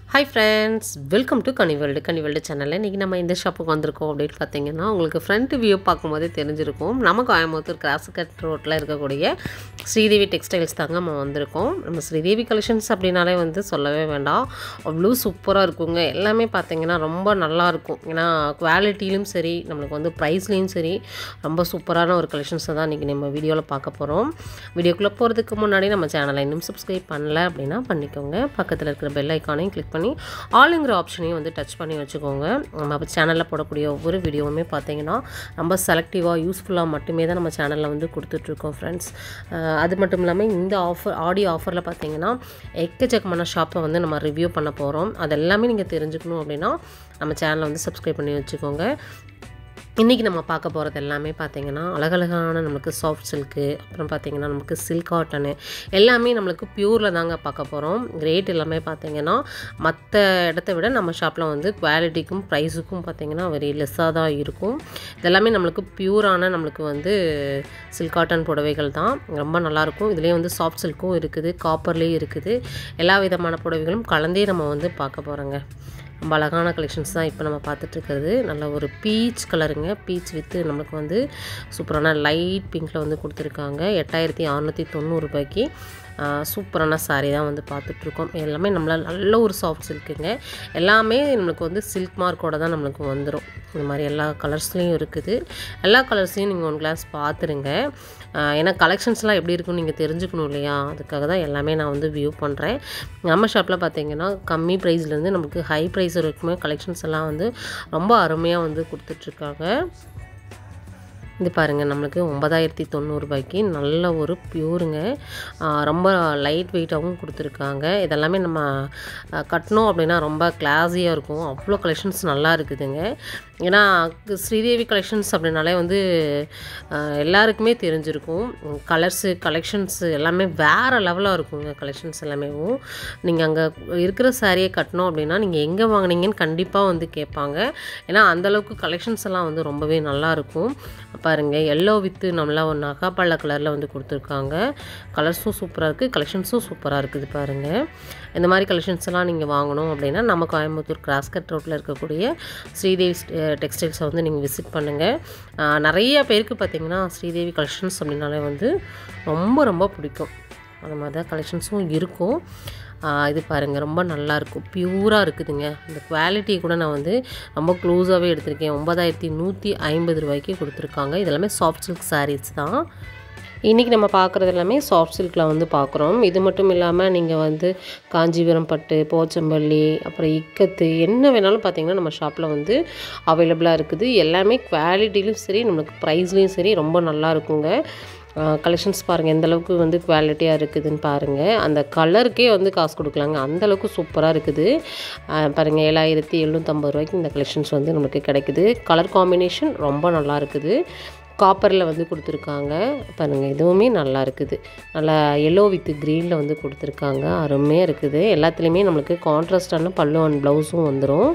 hi friends welcome to Kaniworld Kaniworld சேனலில் இன்றைக்கி நம்ம இந்த ஷாப்புக்கு வந்திருக்கோம் அப்படின்னு பார்த்தீங்கன்னா உங்களுக்கு ஃப்ரண்ட் வியூ பார்க்கும்போதே தெரிஞ்சிருக்கும் நம்ம கோயம்புத்தூர் கிராஸ்கட் ரோட்டில் இருக்கக்கூடிய ஸ்ரீதேவி டெக்ஸ்டைல்ஸ் தாங்க நம்ம வந்திருக்கோம் நம்ம ஸ்ரீதேவி கலெக்ஷன்ஸ் அப்படின்னாலே வந்து சொல்லவே வேண்டாம் அவ்வளோ சூப்பராக இருக்குங்க எல்லாமே பார்த்தீங்கன்னா ரொம்ப நல்லா இருக்கும் ஏன்னா குவாலிட்டியிலும் சரி நம்மளுக்கு வந்து ப்ரைஸ்லேயும் சரி ரொம்ப சூப்பரான ஒரு கலெக்ஷன்ஸை தான் இன்றைக்கி நம்ம வீடியோவில் பார்க்க போகிறோம் வீடியோக்குள்ளே போகிறதுக்கு முன்னாடி நம்ம சேனலை இன்னும் சப்ஸ்கிரைப் பண்ணல அப்படின்னா பண்ணிக்கோங்க பக்கத்தில் இருக்கிற பெல் ஐக்கானையும் கிளிக் பண்ணி ஆளுங்கிற ஆப்ஷனையும் வந்து டச் பண்ணி வச்சுக்கோங்க நம்ம சேனலில் போடக்கூடிய ஒவ்வொரு வீடியோவுமே பார்த்தீங்கன்னா ரொம்ப செலக்டிவாக யூஸ்ஃபுல்லாக மட்டுமே தான் நம்ம சேனலில் வந்து கொடுத்துட்ருக்கோம் ஃப்ரெண்ட்ஸ் அது மட்டும் இல்லாமல் இந்த ஆஃபர் ஆடியோ ஆஃபரில் பார்த்தீங்கன்னா எக்கச்சக்கமான ஷாப்பை வந்து நம்ம ரிவ்யூ பண்ண போகிறோம் அது எல்லாமே நீங்கள் தெரிஞ்சுக்கணும் அப்படின்னா நம்ம சேனலை வந்து சப்ஸ்கிரைப் பண்ணி வச்சுக்கோங்க இன்றைக்கி நம்ம பார்க்க போகிறது எல்லாமே பார்த்திங்கன்னா அழகழகான நம்மளுக்கு சாஃப்ட் சில்க்கு அப்புறம் பார்த்திங்கன்னா நமக்கு சில்க் காட்டனு எல்லாமே நம்மளுக்கு ப்யூரில் தாங்க பார்க்க போகிறோம் ரேட் எல்லாமே பார்த்திங்கன்னா மற்ற இடத்த விட நம்ம ஷாப்பில் வந்து குவாலிட்டிக்கும் ப்ரைஸுக்கும் பார்த்திங்கன்னா வெரி லெஸ்ஸாக தான் இருக்கும் இதெல்லாமே நம்மளுக்கு ப்யூரான நம்மளுக்கு வந்து சில்க் காட்டன் புடவைகள் தான் ரொம்ப நல்லாயிருக்கும் இதுலேயே வந்து சாஃப்ட் சில்க்கும் இருக்குது காப்பர்லேயும் இருக்குது எல்லா விதமான புடவைகளும் கலந்தே நம்ம வந்து பார்க்க போகிறோங்க ரொம்ப அழகான கலெக்ஷன்ஸ் தான் இப்போ நம்ம பார்த்துட்ருக்கிறது நல்ல ஒரு பீச் கலருங்க பீச் வித்து நம்மளுக்கு வந்து சூப்பரான லைட் பிங்க்கில் வந்து கொடுத்துருக்காங்க எட்டாயிரத்தி அறநூற்றி தொண்ணூறு ரூபாய்க்கு சூப்பரான சாரீ தான் வந்து பார்த்துட்ருக்கோம் எல்லாமே நம்மளால் நல்ல ஒரு சாஃப்ட் சில்க்குங்க எல்லாமே நம்மளுக்கு வந்து சில்க் மார்க்கோட தான் நம்மளுக்கு வந்துடும் இந்த மாதிரி எல்லா கலர்ஸ்லேயும் இருக்குது எல்லா கலர்ஸையும் நீங்கள் ஒன் கிளாஸ் பார்த்துருங்க ஏன்னா கலெக்ஷன்ஸ்லாம் எப்படி இருக்குன்னு நீங்கள் தெரிஞ்சுக்கணும் இல்லையா அதுக்காக தான் எல்லாமே நான் வந்து வியூ பண்ணுறேன் நம்ம ஷாப்பில் பார்த்தீங்கன்னா கம்மி ப்ரைஸ்லேருந்து நமக்கு ஹை ப்ரைஸ் வரைக்குமே கலெக்ஷன்ஸ் எல்லாம் வந்து ரொம்ப அருமையாக வந்து கொடுத்துட்ருக்காங்க இது பாருங்கள் நம்மளுக்கு ஒன்பதாயிரத்தி தொண்ணூறுபாய்க்கு நல்ல ஒரு ப்யூருங்க ரொம்ப லைட் வெயிட்டாகவும் கொடுத்துருக்காங்க இதெல்லாமே நம்ம கட்டணும் அப்படின்னா ரொம்ப கிளாஸியாக இருக்கும் அவ்வளோ கலெக்ஷன்ஸ் நல்லா இருக்குதுங்க ஏன்னா ஸ்ரீதேவி கலெக்ஷன்ஸ் அப்படின்னாலே வந்து எல்லாருக்குமே தெரிஞ்சிருக்கும் கலர்ஸு கலெக்ஷன்ஸு எல்லாமே வேறு லெவலாக இருக்குங்க கலெக்ஷன்ஸ் எல்லாமே நீங்கள் அங்கே இருக்கிற சாரியை கட்டணும் அப்படின்னா நீங்கள் எங்கே வாங்கினீங்கன்னு கண்டிப்பாக வந்து கேட்பாங்க ஏன்னா அந்தளவுக்கு கலெக்ஷன்ஸ் எல்லாம் வந்து ரொம்பவே நல்லாயிருக்கும் பாருங்கள் எல்லோ வித்து நம்மளா ஒரு நகாப்பள்ள கலரில் வந்து கொடுத்துருக்காங்க கலர்ஸும் சூப்பராக இருக்குது கலெக்ஷன்ஸும் சூப்பராக இருக்குது பாருங்கள் இந்த மாதிரி கலெக்ஷன்ஸ் எல்லாம் நீங்கள் வாங்கணும் அப்படின்னா நம்ம கோயம்புத்தூர் கிராஸ்கட் ரோட்டில் இருக்கக்கூடிய ஸ்ரீதேவி டெக்ஸ்டைல்ஸை வந்து நீங்கள் விசிட் பண்ணுங்கள் நிறைய பேருக்கு பார்த்திங்கன்னா ஸ்ரீதேவி கலெக்ஷன்ஸ் அப்படின்னாலே வந்து ரொம்ப ரொம்ப பிடிக்கும் அந்த மாதிரி தான் கலெக்ஷன்ஸும் இருக்கும் இது பாருங்கள் ரொம்ப நல்லாயிருக்கும் ப்யூராக இருக்குதுங்க இந்த குவாலிட்டி கூட நான் வந்து ரொம்ப க்ளோஸாகவே எடுத்திருக்கேன் ஒன்பதாயிரத்தி நூற்றி ஐம்பது ரூபாய்க்கு கொடுத்துருக்காங்க இதெல்லாமே சாஃப்ட் சில்க் சாரீஸ் தான் இன்றைக்கி நம்ம பார்க்குறது எல்லாமே சாஃப்ட் சில்கில் வந்து பார்க்குறோம் இது மட்டும் இல்லாமல் நீங்கள் வந்து காஞ்சிபுரம் பட்டு போச்சம்பள்ளி அப்புறம் இக்கத்து என்ன வேணாலும் பார்த்தீங்கன்னா நம்ம ஷாப்பில் வந்து அவைலபிளாக இருக்குது எல்லாமே குவாலிட்டிலையும் சரி நம்மளுக்கு ப்ரைஸ்லேயும் சரி ரொம்ப நல்லா இருக்குங்க கலெக்ஷன்ஸ் பாருங்கள் எந்த அளவுக்கு வந்து குவாலிட்டியாக இருக்குதுன்னு பாருங்கள் அந்த கலருக்கே வந்து காசு கொடுக்கலாங்க அந்தளவுக்கு சூப்பராக இருக்குது பாருங்கள் ஏழாயிரத்தி எழுநூற்றம்பது ரூபாய்க்கு இந்த கலெக்ஷன்ஸ் வந்து நமக்கு கிடைக்குது கலர் காம்பினேஷன் ரொம்ப நல்லா இருக்குது காப்பரில் வந்து கொடுத்துருக்காங்க பாருங்கள் இதுவுமே நல்லா இருக்குது நல்லா எல்லோ வித் க்ரீனில் வந்து கொடுத்துருக்காங்க அருமையாக இருக்குது எல்லாத்துலேயுமே நம்மளுக்கு கான்ட்ராஸ்டான பல்லு அண்ட் ப்ளவுஸும் வந்துடும்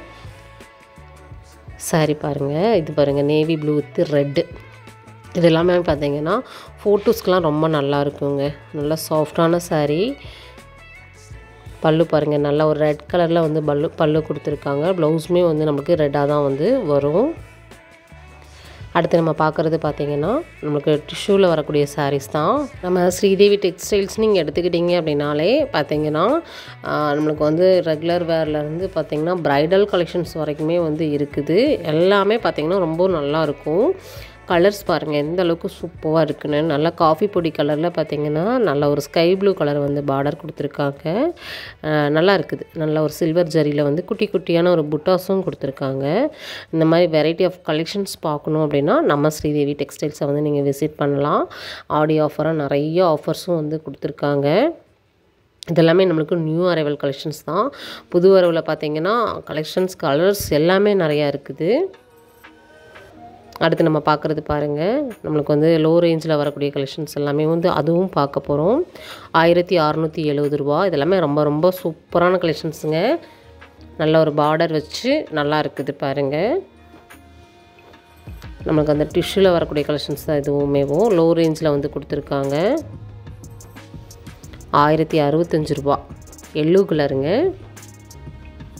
சாரி பாருங்கள் இது பாருங்கள் நேவி ப்ளூ வித் ரெட்டு இது எல்லாமே பார்த்தீங்கன்னா ஃபோட்டோஸ்க்கெலாம் ரொம்ப நல்லா இருக்குங்க நல்லா சாஃப்டான சாரீ பல்லு பாருங்கள் நல்லா ஒரு ரெட் கலரில் வந்து பல்லு பல்லு கொடுத்துருக்காங்க ப்ளவுஸுமே வந்து நமக்கு ரெட்டாக தான் வந்து வரும் அடுத்து நம்ம பார்க்குறது பார்த்திங்கன்னா நம்மளுக்கு டிஷ்யூவில் வரக்கூடிய சாரீஸ் தான் நம்ம ஸ்ரீதேவி டெக்ஸ்டைல்ஸ் நீங்கள் எடுத்துக்கிட்டிங்க அப்படின்னாலே பார்த்தீங்கன்னா நம்மளுக்கு வந்து ரெகுலர் வேர்லேருந்து பார்த்திங்கன்னா ப்ரைடல் கலெக்ஷன்ஸ் வரைக்குமே வந்து இருக்குது எல்லாமே பார்த்திங்கன்னா ரொம்ப நல்லாயிருக்கும் கலர்ஸ் பாருங்கள் எந்த அளவுக்கு சூப்பராக இருக்குன்னு நல்லா காஃபி பொடி கலரில் பார்த்தீங்கன்னா நல்ல ஒரு ஸ்கை ப்ளூ கலர் வந்து பார்டர் கொடுத்துருக்காங்க நல்லா இருக்குது நல்ல ஒரு சில்வர் ஜரியில் வந்து குட்டி குட்டியான ஒரு புட்டாஸும் கொடுத்துருக்காங்க இந்த மாதிரி வெரைட்டி ஆஃப் கலெக்ஷன்ஸ் பார்க்கணும் அப்படின்னா நம்ம ஸ்ரீதேவி டெக்ஸ்டைல்ஸை வந்து நீங்கள் விசிட் பண்ணலாம் ஆடியோ ஆஃபராக நிறைய ஆஃபர்ஸும் வந்து கொடுத்துருக்காங்க இதெல்லாமே நம்மளுக்கு நியூ அரைவல் கலெக்ஷன்ஸ் தான் புது வரவில் பார்த்தீங்கன்னா கலெக்ஷன்ஸ் கலர்ஸ் எல்லாமே நிறையா இருக்குது அடுத்து நம்ம பார்க்குறது பாருங்கள் நம்மளுக்கு வந்து லோ ரேஞ்சில் வரக்கூடிய கலெக்ஷன்ஸ் எல்லாமே வந்து அதுவும் பார்க்க போகிறோம் ஆயிரத்தி அறநூற்றி எழுபது ரூபா இதெல்லாமே ரொம்ப ரொம்ப சூப்பரான கலெக்ஷன்ஸுங்க நல்ல ஒரு பார்டர் வச்சு நல்லா இருக்குது பாருங்கள் நம்மளுக்கு அந்த டிஷ்யூவில் வரக்கூடிய கலெக்ஷன்ஸ் தான் இதுவுமேவும் லோ ரேஞ்சில் வந்து கொடுத்துருக்காங்க ஆயிரத்தி அறுபத்தஞ்சு ரூபா எல்லோ கலருங்க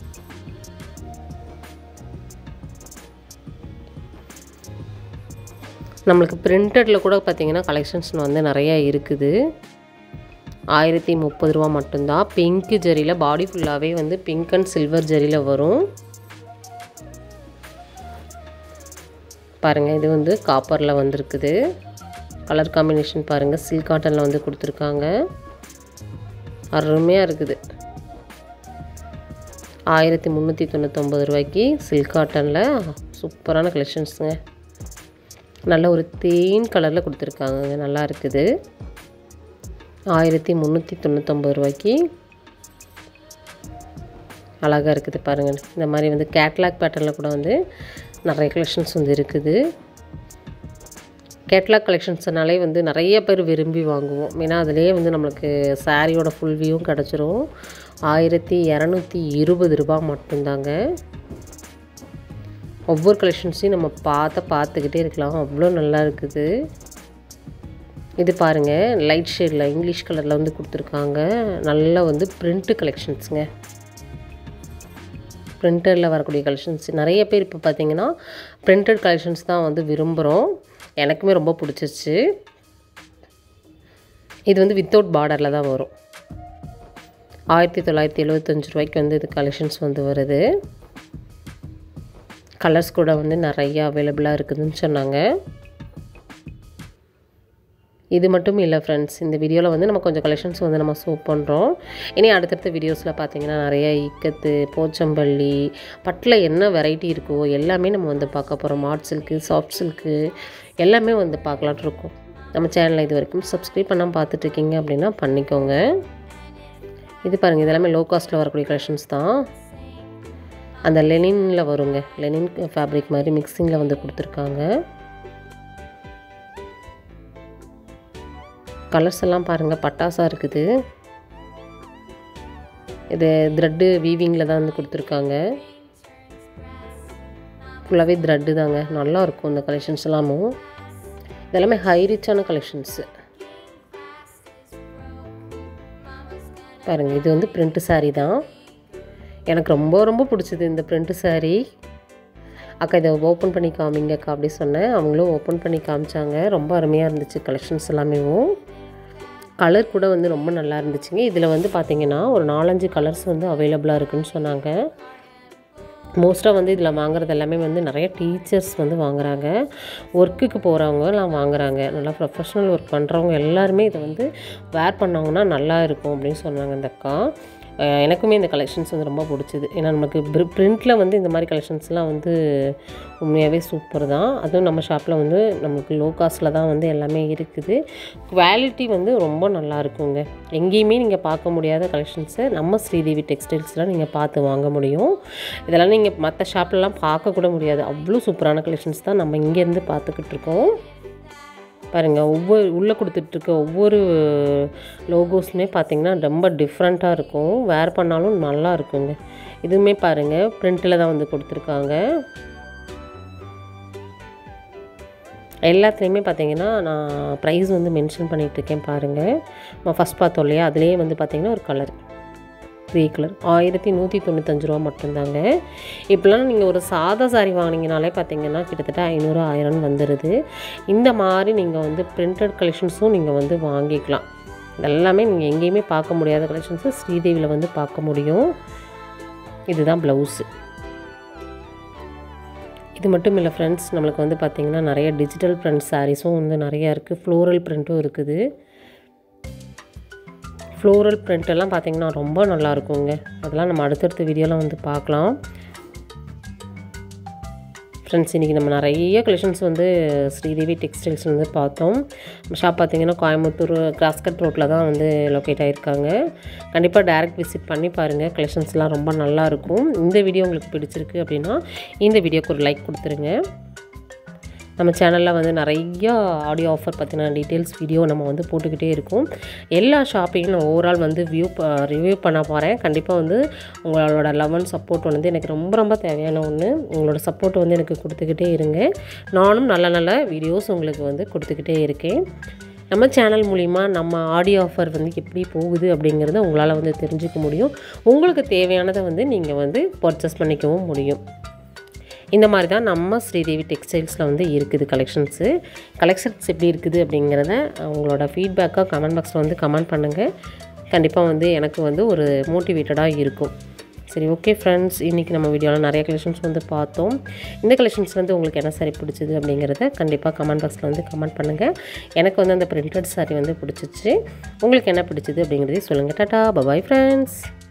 நம்மளுக்கு பிரிண்டடில் கூட பார்த்திங்கன்னா கலெக்ஷன்ஸ் வந்து நிறையா இருக்குது ஆயிரத்தி முப்பது ரூபா மட்டும்தான் பிங்க் ஜரியில் பாடி ஃபுல்லாகவே வந்து பிங்க் அண்ட் சில்வர் ஜரியில் வரும் பாருங்கள் இது வந்து காப்பரில் வந்திருக்குது கலர் காம்பினேஷன் பாருங்கள் சில்க் காட்டனில் வந்து கொடுத்துருக்காங்க அருமையாக இருக்குது ஆயிரத்தி முந்நூற்றி தொண்ணூற்றொம்பது ரூபாய்க்கு சில்க் காட்டனில் சூப்பரான கலெக்ஷன்ஸுங்க நல்ல ஒரு தேன் கலரில் கொடுத்துருக்காங்க நல்லா இருக்குது ஆயிரத்தி முந்நூற்றி தொண்ணூற்றொம்பது ரூபாய்க்கு அழகாக இருக்குது பாருங்கள் இந்த மாதிரி வந்து கேட்லாக் பேட்டர்னில் கூட வந்து நிறைய கலெக்ஷன்ஸ் வந்து இருக்குது கேட்லாக் கலெக்ஷன்ஸ்னாலே வந்து நிறைய பேர் விரும்பி வாங்குவோம் ஏன்னா அதிலே வந்து நம்மளுக்கு சாரியோட ஃபுல் வியூவும் கிடச்சிரும் ஆயிரத்தி இரநூத்தி இருபது ரூபா மட்டும்தாங்க ஒவ்வொரு கலெக்ஷன்ஸையும் நம்ம பார்த்த பார்த்துக்கிட்டே இருக்கலாம் அவ்வளோ நல்லா இருக்குது இது பாருங்கள் லைட் ஷேடில் இங்கிலீஷ் கலரில் வந்து கொடுத்துருக்காங்க நல்லா வந்து பிரிண்ட்டு கலெக்ஷன்ஸுங்க பிரிண்டரில் வரக்கூடிய கலெக்ஷன்ஸ் நிறைய பேர் இப்போ பார்த்தீங்கன்னா பிரிண்டட் கலெக்ஷன்ஸ் தான் வந்து விரும்புகிறோம் எனக்குமே ரொம்ப பிடிச்சிச்சு இது வந்து வித்தவுட் பார்டரில் தான் வரும் ஆயிரத்தி தொள்ளாயிரத்தி எழுபத்தஞ்சு ரூபாய்க்கு வந்து இது கலெக்ஷன்ஸ் வந்து வருது கலர்ஸ் கூட வந்து நிறைய அவைலபிளாக இருக்குதுன்னு சொன்னாங்க இது மட்டும் இல்லை ஃப்ரெண்ட்ஸ் இந்த வீடியோவில் வந்து நம்ம கொஞ்சம் கலெக்ஷன்ஸ் வந்து நம்ம ஷோ பண்ணுறோம் இனி அடுத்தடுத்த வீடியோஸில் பார்த்தீங்கன்னா நிறைய இக்கத்து போச்சம்பள்ளி பட்டில் என்ன வெரைட்டி இருக்கோ எல்லாமே நம்ம வந்து பார்க்க போகிறோம் மாட் சில்க்கு சாஃப்ட் சில்க்கு எல்லாமே வந்து பார்க்கலான் இருக்கோம் நம்ம சேனலில் இது வரைக்கும் சப்ஸ்கிரைப் பண்ணாமல் பார்த்துட்ருக்கீங்க அப்படின்னா பண்ணிக்கோங்க இது பாருங்கள் இதெல்லாமே லோ காஸ்ட்டில் வரக்கூடிய கலெக்ஷன்ஸ் தான் அந்த லெனினில் வருங்க லெனின் ஃபேப்ரிக் மாதிரி மிக்சிங்கில் வந்து கொடுத்துருக்காங்க கலர்ஸ் எல்லாம் பாருங்கள் பட்டாசாக இருக்குது இது த்ரெட்டு வீவிங்கில் தான் வந்து கொடுத்துருக்காங்க ஃபுல்லாகவே த்ரெட்டு தாங்க நல்லா இருக்கும் இந்த கலெக்ஷன்ஸ் எல்லாமும் இதெல்லாமே ஹை ரிச்சான கலெக்ஷன்ஸு பாருங்கள் இது வந்து பிரிண்ட்டு சாரீ தான் எனக்கு ரொம்ப ரொம்ப பிடிச்சது இந்த பிரிண்ட்டு சாரீ அக்கா இதை ஓப்பன் பண்ணி காமிங்க அக்கா அப்படி சொன்னேன் அவங்களும் ஓப்பன் பண்ணி காமிச்சாங்க ரொம்ப அருமையாக இருந்துச்சு கலெக்ஷன்ஸ் எல்லாமேவும் கலர் கூட வந்து ரொம்ப நல்லா இருந்துச்சுங்க இதில் வந்து பார்த்திங்கன்னா ஒரு நாலஞ்சு கலர்ஸ் வந்து அவைலபிளாக இருக்குன்னு சொன்னாங்க மோஸ்ட்டாக வந்து இதில் வாங்குறது எல்லாமே வந்து நிறைய டீச்சர்ஸ் வந்து வாங்குறாங்க ஒர்க்குக்கு போகிறவங்கலாம் வாங்குறாங்க நல்லா ப்ரொஃபஷ்னல் ஒர்க் பண்ணுறவங்க எல்லாருமே இதை வந்து வேர் பண்ணாங்கன்னா நல்லா இருக்கும் அப்படின்னு சொன்னாங்க இந்த அக்கா அஹ் எனக்குமே இந்த கலெக்ஷன்ஸ் வந்து ரொம்ப பிடிச்சிது ஏன்னா நமக்கு பிரிண்டில் வந்து இந்த மாதிரி கலெக்ஷன்ஸ்லாம் வந்து உண்மையாகவே சூப்பர் தான் அதுவும் நம்ம ஷாப்பில் வந்து நமக்கு லோ காஸ்ட்டில் தான் வந்து எல்லாமே இருக்குது குவாலிட்டி வந்து ரொம்ப நல்லா இருக்குங்க எங்கேயுமே நீங்கள் பார்க்க முடியாத கலெக்ஷன்ஸை நம்ம ஸ்ரீதேவி டெக்ஸ்டைல்ஸில் நீங்கள் பார்த்து வாங்க முடியும் இதெல்லாம் நீங்கள் மற்ற ஷாப்லலாம் பார்க்கக்கூட முடியாது அவ்வளோ சூப்பரான கலெக்ஷன்ஸ் தான் நம்ம இங்கேருந்து பார்த்துக்கிட்டு இருக்கோம் பாருங்கள் ஒவ்வொரு உள்ளே கொடுத்துட்ருக்க ஒவ்வொரு லோகோஸுமே பார்த்திங்கன்னா ரொம்ப டிஃப்ரெண்ட்டாக இருக்கும் வேர் பண்ணாலும் நல்லா இருக்குங்க இதுவுமே பாருங்கள் பிரிண்ட்டில் தான் வந்து கொடுத்துருக்காங்க எல்லாத்துலேயுமே பார்த்தீங்கன்னா நான் ப்ரைஸ் வந்து மென்ஷன் பண்ணிகிட்ருக்கேன் பாருங்கள் நம்ம ஃபஸ்ட் பார்த்தோம் இல்லையா அதுலேயே வந்து பார்த்திங்கன்னா ஒரு கலர் க்ரே கலர் ஆயிரத்தி நூற்றி தொண்ணூத்தஞ்சு ரூபா மட்டும்தாங்க இப்போலாம் நீங்கள் ஒரு சாதா சாரி வாங்கினீங்கனாலே பார்த்தீங்கன்னா கிட்டத்தட்ட ஐநூறு ஆயிரம் வந்துடுது இந்த மாதிரி நீங்கள் வந்து பிரிண்டட் கலெக்ஷன்ஸும் நீங்கள் வந்து வாங்கிக்கலாம் இதெல்லாமே நீங்கள் எங்கேயுமே பார்க்க முடியாத கலெக்ஷன்ஸு ஸ்ரீதேவியில் வந்து பார்க்க முடியும் இதுதான் ப்ளவுஸு இது மட்டும் இல்லை ஃப்ரெண்ட்ஸ் நம்மளுக்கு வந்து பார்த்திங்கன்னா நிறைய டிஜிட்டல் பிரிண்ட் சாரீஸும் வந்து நிறையா இருக்குது ஃப்ளோரல் பிரிண்ட்டும் இருக்குது ஃப்ளோரல் பிரிண்ட் எல்லாம் பார்த்திங்கன்னா ரொம்ப நல்லா இருக்குங்க அதெல்லாம் நம்ம அடுத்தடுத்த வீடியோலாம் வந்து பார்க்கலாம் ஃப்ரெண்ட்ஸ் இன்றைக்கி நம்ம நிறைய கலெக்ஷன்ஸ் வந்து ஸ்ரீதேவி டெக்ஸ்டைல்ஸ் வந்து பார்த்தோம் நம்ம ஷாப் பார்த்திங்கன்னா கோயம்புத்தூர் கிராஸ்கட் ரோட்டில் தான் வந்து லொக்கேட் ஆகிருக்காங்க கண்டிப்பாக டேரெக்ட் விசிட் பண்ணி பாருங்கள் கலெக்ஷன்ஸ்லாம் ரொம்ப நல்லா இருக்கும் இந்த வீடியோ உங்களுக்கு பிடிச்சிருக்கு அப்படின்னா இந்த வீடியோக்கு ஒரு லைக் கொடுத்துருங்க நம்ம சேனலில் வந்து நிறையா ஆடியோ ஆஃபர் பற்றின டீட்டெயில்ஸ் வீடியோ நம்ம வந்து போட்டுக்கிட்டே இருக்கோம் எல்லா ஷாப்பையும் நான் ஓவரால் வந்து வியூ ரிவ்யூ பண்ண போகிறேன் கண்டிப்பாக வந்து உங்களோட லவ் அண்ட் சப்போர்ட் வந்து எனக்கு ரொம்ப ரொம்ப தேவையான ஒன்று உங்களோட சப்போர்ட் வந்து எனக்கு கொடுத்துக்கிட்டே இருங்க நானும் நல்ல நல்ல வீடியோஸ் உங்களுக்கு வந்து கொடுத்துக்கிட்டே இருக்கேன் நம்ம சேனல் மூலிமா நம்ம ஆடியோ ஆஃபர் வந்து எப்படி போகுது அப்படிங்கிறத உங்களால் வந்து தெரிஞ்சுக்க முடியும் உங்களுக்கு தேவையானதை வந்து நீங்கள் வந்து பர்ச்சேஸ் பண்ணிக்கவும் முடியும் இந்த மாதிரி தான் நம்ம ஸ்ரீதேவி டெக்ஸ்டைல்ஸில் வந்து இருக்குது கலெக்ஷன்ஸு கலெக்ஷன்ஸ் எப்படி இருக்குது அப்படிங்கிறத உங்களோட ஃபீட்பேக்காக கமெண்ட் பாக்ஸில் வந்து கமெண்ட் பண்ணுங்கள் கண்டிப்பாக வந்து எனக்கு வந்து ஒரு மோட்டிவேட்டடாக இருக்கும் சரி ஓகே ஃப்ரெண்ட்ஸ் இன்றைக்கி நம்ம வீடியோவில் நிறைய கலெக்ஷன்ஸ் வந்து பார்த்தோம் இந்த கலெக்ஷன்ஸ் வந்து உங்களுக்கு என்ன சாரி பிடிச்சது அப்படிங்கிறத கண்டிப்பாக கமெண்ட் பாக்ஸில் வந்து கமெண்ட் பண்ணுங்கள் எனக்கு வந்து அந்த பிரிண்டட் சாரி வந்து பிடிச்சிச்சு உங்களுக்கு என்ன பிடிச்சது அப்படிங்கிறதையும் சொல்லுங்கள் டாட்டா பபாய் ஃப்ரெண்ட்ஸ்